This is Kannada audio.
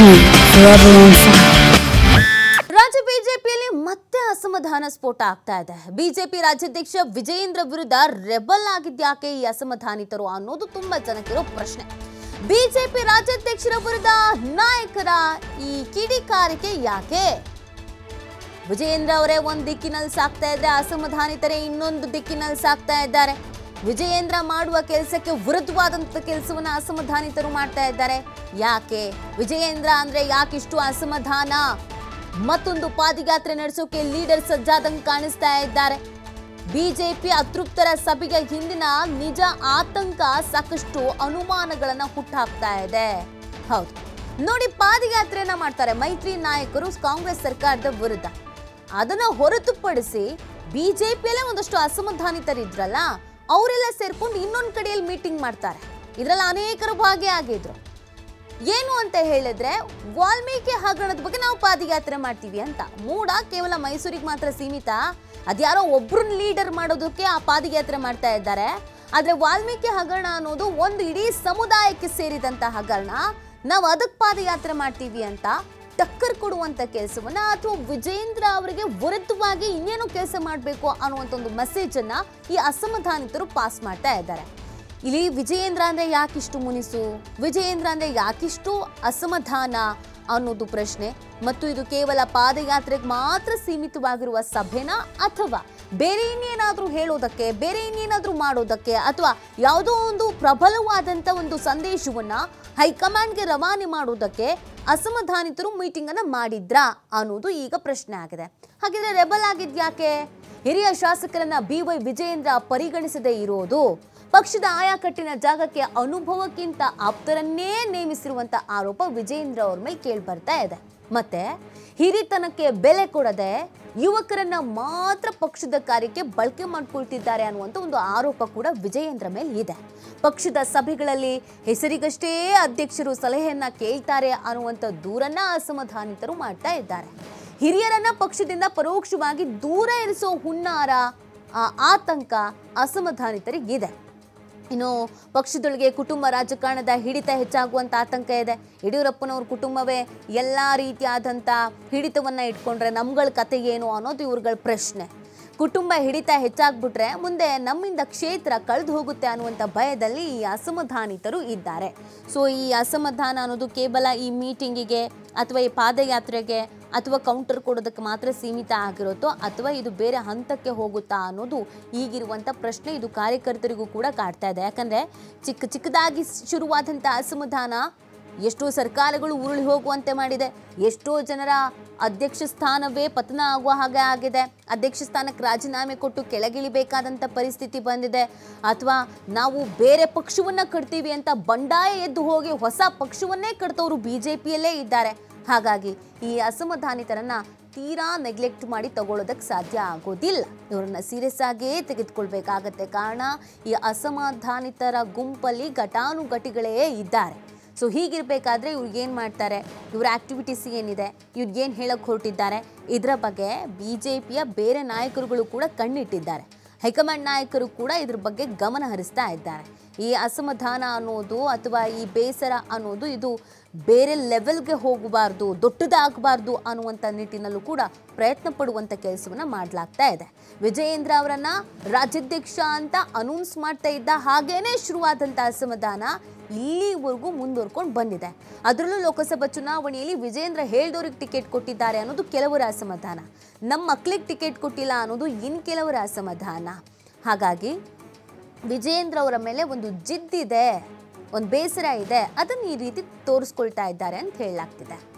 forever on fire. ರಾಜ್ಯ ಬಿಜೆಪಿಯಲ್ಲಿ ಮತ್ತೆ ಅಸಮಾಧಾನ ಸ್ಫೋಟ ಆಗ್ತಾ ಇದೆ ಬಿಜೆಪಿ ರಾಜ್ಯಾಧ್ಯಕ್ಷ ವಿಜಯೇಂದ್ರ ವಿರುದ್ಧ ರೆಬಲ್ ಆಗಿದ್ಯಾಕೆ ಈ ಅಸಮಾಧಾನಿತರು ಅನ್ನೋದು ತುಂಬಾ ಜನಕ್ಕಿರೋ ಪ್ರಶ್ನೆ ಬಿಜೆಪಿ ರಾಜ್ಯಾಧ್ಯಕ್ಷರ ವಿರುದ್ಧ ನಾಯಕರ ಈ ಕಿಡಿಕಾರಿಕೆ ಯಾಕೆ ವಿಜಯೇಂದ್ರ ಅವರೇ ಒಂದು ದಿಕ್ಕಿನಲ್ಲಿ ಸಾಕ್ತಾ ಇದ್ರೆ ಅಸಮಾಧಾನಿತರೇ ಇನ್ನೊಂದು ದಿಕ್ಕಿನಲ್ಲಿ ಸಾಕ್ತಾ ಇದ್ದಾರೆ ವಿಜಯೇಂದ್ರ ಮಾಡುವ ಕೆಲಸಕ್ಕೆ ವಿರುದ್ಧವಾದಂಥ ಕೆಲಸವನ್ನ ಅಸಮಾಧಾನಿತರು ಮಾಡ್ತಾ ಇದ್ದಾರೆ ಯಾಕೆ ವಿಜಯೇಂದ್ರ ಅಂದ್ರೆ ಯಾಕಿಷ್ಟು ಅಸಮಾಧಾನ ಮತ್ತೊಂದು ಪಾದಯಾತ್ರೆ ನಡೆಸೋಕೆ ಲೀಡರ್ ಸಜ್ಜಾದಂಗ್ ಕಾಣಿಸ್ತಾ ಇದ್ದಾರೆ ಬಿಜೆಪಿ ಅತೃಪ್ತರ ಸಭೆಗೆ ಹಿಂದಿನ ನಿಜ ಆತಂಕ ಸಾಕಷ್ಟು ಅನುಮಾನಗಳನ್ನ ಹುಟ್ಟಾಕ್ತಾ ಇದೆ ಹೌದು ನೋಡಿ ಪಾದಯಾತ್ರೆಯನ್ನ ಮಾಡ್ತಾರೆ ಮೈತ್ರಿ ನಾಯಕರು ಕಾಂಗ್ರೆಸ್ ಸರ್ಕಾರದ ವಿರುದ್ಧ ಅದನ್ನ ಹೊರತುಪಡಿಸಿ ಬಿಜೆಪಿಯಲ್ಲೇ ಒಂದಷ್ಟು ಅಸಮಾಧಾನಿತರಿದ್ರಲ್ಲ ಅವರೆಲ್ಲ ಸೇರ್ಕೊಂಡು ಇನ್ನೊಂದು ಕಡೆಯಲ್ಲಿ ಮೀಟಿಂಗ್ ಮಾಡ್ತಾರೆ ಇದರಲ್ಲಿ ಅನೇಕರು ಭಾಗಿಯಾಗಿದ್ರು ಏನು ಅಂತ ಹೇಳಿದ್ರೆ ವಾಲ್ಮೀಕಿ ಹಗರಣದ ಬಗ್ಗೆ ನಾವು ಪಾದಯಾತ್ರೆ ಮಾಡ್ತೀವಿ ಅಂತ ಮೂಡ ಕೇವಲ ಮೈಸೂರಿಗೆ ಮಾತ್ರ ಸೀಮಿತ ಅದ್ಯಾರೋ ಒಬ್ರನ್ನ ಲೀಡರ್ ಮಾಡೋದಕ್ಕೆ ಆ ಪಾದಯಾತ್ರೆ ಮಾಡ್ತಾ ಇದ್ದಾರೆ ಆದ್ರೆ ವಾಲ್ಮೀಕಿ ಹಗರಣ ಅನ್ನೋದು ಒಂದು ಇಡೀ ಸಮುದಾಯಕ್ಕೆ ಸೇರಿದಂತ ಹಗರಣ ನಾವು ಅದಕ್ಕೆ ಪಾದಯಾತ್ರೆ ಮಾಡ್ತೀವಿ ಅಂತ ಟಕ್ಕರ್ ಕೊಡುವಂತ ಕೆಲಸವನ್ನ ಅಥವಾ ವಿಜೇಂದ್ರ ಅವರಿಗೆ ವಿರುದ್ಧವಾಗಿ ಇನ್ನೇನೋ ಕೆಲಸ ಮಾಡಬೇಕು ಅನ್ನುವಂಥ ಒಂದು ಮೆಸೇಜ್ ಅನ್ನ ಈ ಅಸಮಾಧಾನಿತರು ಪಾಸ್ ಮಾಡ್ತಾ ಇದ್ದಾರೆ ಇಲ್ಲಿ ವಿಜಯೇಂದ್ರ ಅಂದ್ರೆ ಯಾಕಿಷ್ಟು ಮುನಿಸು ವಿಜಯೇಂದ್ರ ಅಂದ್ರೆ ಯಾಕಿಷ್ಟು ಅಸಮಾಧಾನ ಅನ್ನೋದು ಪ್ರಶ್ನೆ ಮತ್ತು ಇದು ಕೇವಲ ಪಾದಯಾತ್ರೆಗೆ ಮಾತ್ರ ಸೀಮಿತವಾಗಿರುವ ಸಭೆನಾ ಅಥವಾ ಬೇರೆ ಇನ್ನೇನಾದ್ರೂ ಹೇಳೋದಕ್ಕೆ ಬೇರೆ ಇನ್ನೇನಾದ್ರೂ ಮಾಡೋದಕ್ಕೆ ಅಥವಾ ಯಾವುದೋ ಒಂದು ಪ್ರಬಲವಾದಂತ ಒಂದು ಸಂದೇಶವನ್ನ ಹೈಕಮಾಂಡ್ಗೆ ರವಾನೆ ಮಾಡೋದಕ್ಕೆ ಅಸಮಾಧಾನಿತರು ಮೀಟಿಂಗ್ ಅನ್ನ ಮಾಡಿದ್ರಾ ಅನ್ನೋದು ಈಗ ಪ್ರಶ್ನೆ ಆಗಿದೆ ಹಾಗಿದ್ರೆ ರೆಬಲ್ ಆಗಿದ್ಯಾಕೆ ಹಿರಿಯ ಶಾಸಕರನ್ನ ಬಿ ವೈ ವಿಜಯೇಂದ್ರ ಪರಿಗಣಿಸದೇ ಇರೋದು ಪಕ್ಷದ ಆಯಾಕಟ್ಟಿನ ಜಾಗಕ್ಕೆ ಅನುಭವಕ್ಕಿಂತ ಆಪ್ತರನ್ನೇ ನೇಮಿಸಿರುವಂತ ಆರೋಪ ವಿಜೇಂದ್ರ ಅವ್ರ ಮೇಲೆ ಕೇಳಿ ಬರ್ತಾ ಇದೆ ಮತ್ತೆ ಹಿರಿತನಕ್ಕೆ ಬೆಲೆ ಕೊಡದೆ ಯುವಕರನ್ನ ಮಾತ್ರ ಪಕ್ಷದ ಕಾರ್ಯಕ್ಕೆ ಬಳಕೆ ಮಾಡ್ಕೊಳ್ತಿದ್ದಾರೆ ಅನ್ನುವಂಥ ಒಂದು ಆರೋಪ ಕೂಡ ವಿಜಯೇಂದ್ರ ಮೇಲೆ ಇದೆ ಪಕ್ಷದ ಸಭೆಗಳಲ್ಲಿ ಹೆಸರಿಗಷ್ಟೇ ಅಧ್ಯಕ್ಷರು ಸಲಹೆಯನ್ನ ಕೇಳ್ತಾರೆ ಅನ್ನುವಂಥ ದೂರನ್ನ ಅಸಮಾಧಾನಿತರು ಮಾಡ್ತಾ ಇದ್ದಾರೆ ಹಿರಿಯರನ್ನ ಪಕ್ಷದಿಂದ ಪರೋಕ್ಷವಾಗಿ ದೂರ ಇರಿಸೋ ಹುನ್ನಾರ ಆ ಆತಂಕ ಅಸಮಾಧಾನಿತರಿಗಿದೆ ಇನ್ನು ಪಕ್ಷದೊಳಗೆ ಕುಟುಂಬ ರಾಜಕಾರಣದ ಹಿಡಿತ ಹೆಚ್ಚಾಗುವಂತ ಆತಂಕ ಇದೆ ಯಡಿಯೂರಪ್ಪನವ್ರ ಕುಟುಂಬವೇ ಎಲ್ಲ ರೀತಿಯಾದಂಥ ಹಿಡಿತವನ್ನ ಇಟ್ಕೊಂಡ್ರೆ ನಮ್ಗಳ ಕತೆ ಏನು ಅನ್ನೋದು ಇವ್ರಗಳ ಪ್ರಶ್ನೆ ಕುಟುಂಬ ಹಿಡಿತ ಹೆಚ್ಚಾಗ್ಬಿಟ್ರೆ ಮುಂದೆ ನಮ್ಮಿಂದ ಕ್ಷೇತ್ರ ಕಳೆದು ಹೋಗುತ್ತೆ ಅನ್ನುವಂಥ ಭಯದಲ್ಲಿ ಈ ಅಸಮಾಧಾನಿತರು ಇದ್ದಾರೆ ಸೊ ಈ ಅಸಮಾಧಾನ ಅನ್ನೋದು ಕೇವಲ ಈ ಮೀಟಿಂಗಿಗೆ ಅಥವಾ ಈ ಪಾದಯಾತ್ರೆಗೆ ಅಥವಾ ಕೌಂಟರ್ ಕೊಡೋದಕ್ಕೆ ಮಾತ್ರ ಸೀಮಿತ ಆಗಿರುತ್ತೋ ಅಥವಾ ಇದು ಬೇರೆ ಹಂತಕ್ಕೆ ಹೋಗುತ್ತಾ ಅನ್ನೋದು ಈಗಿರುವಂಥ ಪ್ರಶ್ನೆ ಇದು ಕಾರ್ಯಕರ್ತರಿಗೂ ಕೂಡ ಕಾಡ್ತಾ ಇದೆ ಯಾಕಂದರೆ ಚಿಕ್ಕ ಚಿಕ್ಕದಾಗಿ ಶುರುವಾದಂಥ ಅಸಮಾಧಾನ ಎಷ್ಟೋ ಸರ್ಕಾರಗಳು ಉರುಳಿ ಹೋಗುವಂತೆ ಮಾಡಿದೆ ಎಷ್ಟೋ ಜನರ ಅಧ್ಯಕ್ಷ ಸ್ಥಾನವೇ ಪತನ ಆಗುವ ಹಾಗೆ ಆಗಿದೆ ಅಧ್ಯಕ್ಷ ಸ್ಥಾನಕ್ಕೆ ರಾಜೀನಾಮೆ ಕೊಟ್ಟು ಕೆಳಗಿಳಿಬೇಕಾದಂಥ ಪರಿಸ್ಥಿತಿ ಬಂದಿದೆ ಅಥವಾ ನಾವು ಬೇರೆ ಪಕ್ಷವನ್ನ ಕಟ್ತೀವಿ ಅಂತ ಬಂಡಾಯ ಎದ್ದು ಹೋಗಿ ಹೊಸ ಪಕ್ಷವನ್ನೇ ಕಟ್ತವರು ಬಿ ಜೆ ಪಿಯಲ್ಲೇ ಇದ್ದಾರೆ ಹಾಗಾಗಿ ಈ ಅಸಮಾಧಾನಿತರನ್ನ ತೀರಾ ನೆಗ್ಲೆಕ್ಟ್ ಮಾಡಿ ತಗೊಳ್ಳೋದಕ್ಕೆ ಸಾಧ್ಯ ಆಗೋದಿಲ್ಲ ಇವರನ್ನ ಸೀರಿಯಸ್ ಆಗಿಯೇ ತೆಗೆದುಕೊಳ್ಬೇಕಾಗತ್ತೆ ಕಾರಣ ಈ ಅಸಮಾಧಾನಿತರ ಗುಂಪಲ್ಲಿ ಘಟಾನುಘಟಿಗಳೇ ಇದ್ದಾರೆ ಸೊ ಹೀಗಿರಬೇಕಾದ್ರೆ ಇವ್ರು ಏನು ಮಾಡ್ತಾರೆ ಇವ್ರ ಆಕ್ಟಿವಿಟೀಸ್ ಏನಿದೆ ಇವ್ರು ಏನು ಹೇಳಕ್ಕೆ ಹೊರಟಿದ್ದಾರೆ ಇದರ ಬಗ್ಗೆ ಬಿ ಜೆ ಪಿಯ ಬೇರೆ ನಾಯಕರುಗಳು ಕೂಡ ಕಣ್ಣಿಟ್ಟಿದ್ದಾರೆ ಹೈಕಮಾಂಡ್ ನಾಯಕರು ಕೂಡ ಇದ್ರ ಬಗ್ಗೆ ಗಮನ ಹರಿಸ್ತಾ ಇದ್ದಾರೆ ಈ ಅಸಮಾಧಾನ ಅನ್ನೋದು ಅಥವಾ ಈ ಬೇಸರ ಅನ್ನೋದು ಇದು ಬೇರೆ ಲೆವೆಲ್ಗೆ ಹೋಗಬಾರ್ದು ದೊಡ್ಡದಾಗಬಾರ್ದು ಅನ್ನುವಂಥ ನಿಟ್ಟಿನಲ್ಲೂ ಕೂಡ ಪ್ರಯತ್ನ ಪಡುವಂಥ ಕೆಲಸವನ್ನ ಮಾಡಲಾಗ್ತಾ ಇದೆ ವಿಜಯೇಂದ್ರ ಅವರನ್ನ ರಾಜ್ಯಾಧ್ಯಕ್ಷ ಅಂತ ಅನೌನ್ಸ್ ಮಾಡ್ತಾ ಇದ್ದ ಹಾಗೇನೆ ಶುರುವಾದಂಥ ಅಸಮಾಧಾನ ಇಲ್ಲಿವರೆಗೂ ಮುಂದುವರ್ಕೊಂಡು ಬಂದಿದೆ ಅದರಲ್ಲೂ ಲೋಕಸಭಾ ಚುನಾವಣೆಯಲ್ಲಿ ವಿಜೇಂದ್ರ ಹೇಳ್ದವ್ರಿಗೆ ಟಿಕೆಟ್ ಕೊಟ್ಟಿದ್ದಾರೆ ಅನ್ನೋದು ಕೆಲವರ ಅಸಮಾಧಾನ ನಮ್ಮ ಮಕ್ಳಿಗೆ ಟಿಕೆಟ್ ಕೊಟ್ಟಿಲ್ಲ ಅನ್ನೋದು ಇನ್ ಕೆಲವರ ಅಸಮಾಧಾನ ಹಾಗಾಗಿ ವಿಜೇಂದ್ರ ಅವರ ಮೇಲೆ ಒಂದು ಜಿದ್ದಿದೆ ಒಂದು ಬೇಸರ ಇದೆ ಅದನ್ನು ಈ ರೀತಿ ತೋರಿಸ್ಕೊಳ್ತಾ ಇದ್ದಾರೆ ಅಂತ ಹೇಳಲಾಗ್ತಿದೆ